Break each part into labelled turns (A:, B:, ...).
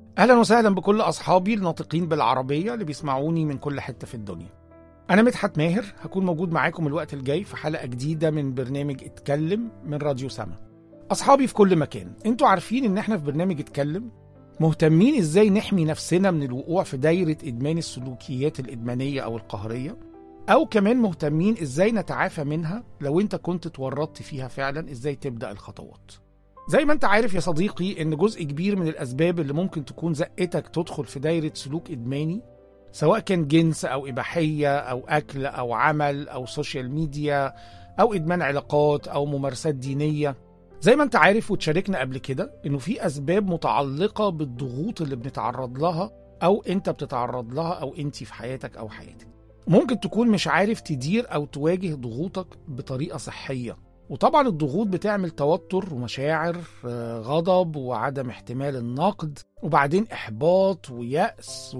A: اهلا وسهلا بكل اصحابي الناطقين بالعربيه اللي بيسمعوني من كل حته في الدنيا انا مدحت ماهر هكون موجود معاكم الوقت الجاي في حلقه جديده من برنامج اتكلم من راديو سما اصحابي في كل مكان انتوا عارفين ان احنا في برنامج اتكلم مهتمين ازاي نحمي نفسنا من الوقوع في دايره ادمان السلوكيات الادمانيه او القهريه او كمان مهتمين ازاي نتعافى منها لو انت كنت اتورطت فيها فعلا ازاي تبدا الخطوات زي ما انت عارف يا صديقي ان جزء كبير من الاسباب اللي ممكن تكون زقتك تدخل في دايره سلوك ادماني سواء كان جنس او اباحيه او اكل او عمل او سوشيال ميديا او ادمان علاقات او ممارسات دينيه زي ما انت عارف وتشاركنا قبل كده انه في اسباب متعلقه بالضغوط اللي بنتعرض لها او انت بتتعرض لها او انت في حياتك او حياتك ممكن تكون مش عارف تدير او تواجه ضغوطك بطريقه صحيه وطبعا الضغوط بتعمل توتر ومشاعر آه، غضب وعدم احتمال النقد وبعدين احباط ويأس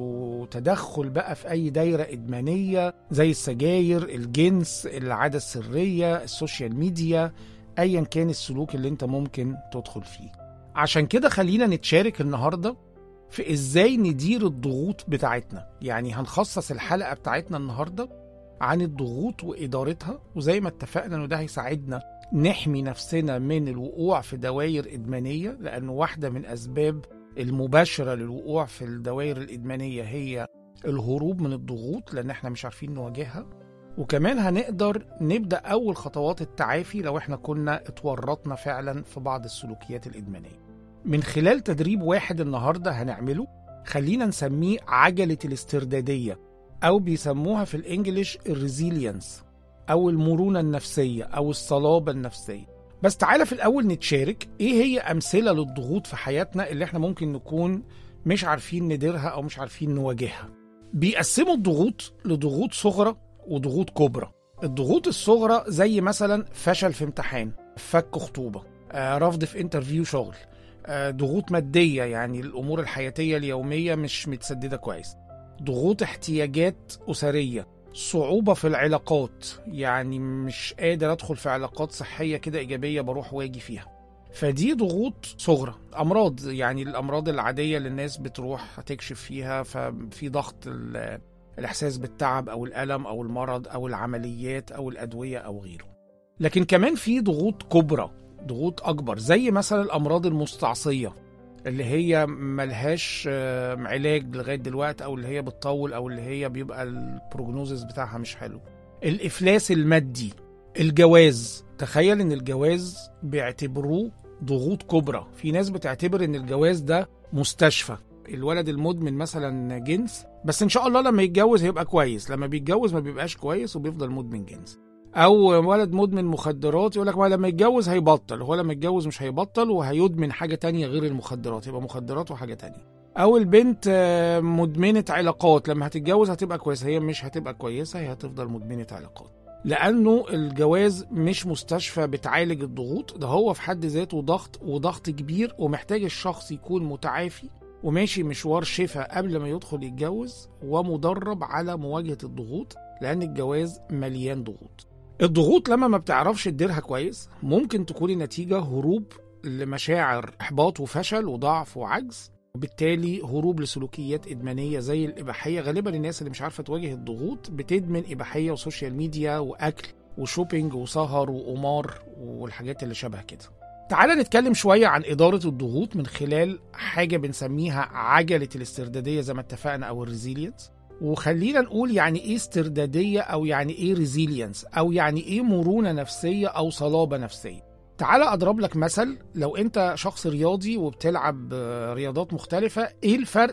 A: وتدخل بقى في اي دايره ادمانيه زي السجاير الجنس العاده السريه السوشيال ميديا ايا كان السلوك اللي انت ممكن تدخل فيه عشان كده خلينا نتشارك النهارده في ازاي ندير الضغوط بتاعتنا يعني هنخصص الحلقه بتاعتنا النهارده عن الضغوط وادارتها وزي ما اتفقنا انه ده هيساعدنا نحمي نفسنا من الوقوع في دوائر ادمانيه لانه واحده من اسباب المباشره للوقوع في الدوائر الادمانيه هي الهروب من الضغوط لان احنا مش عارفين نواجهها وكمان هنقدر نبدا اول خطوات التعافي لو احنا كنا اتورطنا فعلا في بعض السلوكيات الادمانيه من خلال تدريب واحد النهارده هنعمله خلينا نسميه عجله الاسترداديه او بيسموها في الانجليش الريزيلينس او المرونه النفسيه او الصلابه النفسيه بس تعالى في الاول نتشارك ايه هي امثله للضغوط في حياتنا اللي احنا ممكن نكون مش عارفين نديرها او مش عارفين نواجهها بيقسموا الضغوط لضغوط صغرى وضغوط كبرى الضغوط الصغرى زي مثلا فشل في امتحان فك خطوبه آه، رفض في انترفيو شغل آه، ضغوط ماديه يعني الامور الحياتيه اليوميه مش متسدده كويس ضغوط احتياجات اسريه صعوبة في العلاقات يعني مش قادر أدخل في علاقات صحية كده إيجابية بروح واجي فيها فدي ضغوط صغرى أمراض يعني الأمراض العادية اللي الناس بتروح تكشف فيها ففي ضغط ال- الإحساس بالتعب أو الألم أو المرض أو العمليات أو الأدوية أو غيره لكن كمان في ضغوط كبرى ضغوط أكبر زي مثلا الأمراض المستعصية اللي هي ملهاش آه، علاج لغايه دلوقتي او اللي هي بتطول او اللي هي بيبقى البروجنوزس بتاعها مش حلو الافلاس المادي الجواز تخيل ان الجواز بيعتبروه ضغوط كبرى في ناس بتعتبر ان الجواز ده مستشفى الولد المدمن مثلا جنس بس ان شاء الله لما يتجوز هيبقى كويس لما بيتجوز ما بيبقاش كويس وبيفضل مدمن جنس او ولد مدمن مخدرات يقول لك ما لما يتجوز هيبطل هو لما يتجوز مش هيبطل وهيدمن حاجه تانية غير المخدرات يبقى مخدرات وحاجه تانية او البنت آه، مدمنه علاقات لما هتتجوز هتبقى كويسه هي مش هتبقى كويسه هي هتفضل مدمنه علاقات لانه الجواز مش مستشفى بتعالج الضغوط ده هو في حد ذاته ضغط وضغط كبير ومحتاج الشخص يكون متعافي وماشي مشوار شفاء قبل ما يدخل يتجوز ومدرب على مواجهه الضغوط لان الجواز مليان ضغوط الضغوط لما ما بتعرفش تديرها كويس ممكن تكون النتيجة هروب لمشاعر إحباط وفشل وضعف وعجز وبالتالي هروب لسلوكيات إدمانية زي الإباحية غالبا الناس اللي مش عارفة تواجه الضغوط بتدمن إباحية وسوشيال ميديا وأكل وشوبينج وسهر وقمار والحاجات اللي شبه كده تعال نتكلم شوية عن إدارة الضغوط من خلال حاجة بنسميها عجلة الاستردادية زي ما اتفقنا أو الريزيلينس وخلينا نقول يعني ايه استرداديه او يعني ايه ريزيلينس او يعني ايه مرونه نفسيه او صلابه نفسيه تعال اضرب لك مثل لو انت شخص رياضي وبتلعب آه، رياضات مختلفه ايه الفرق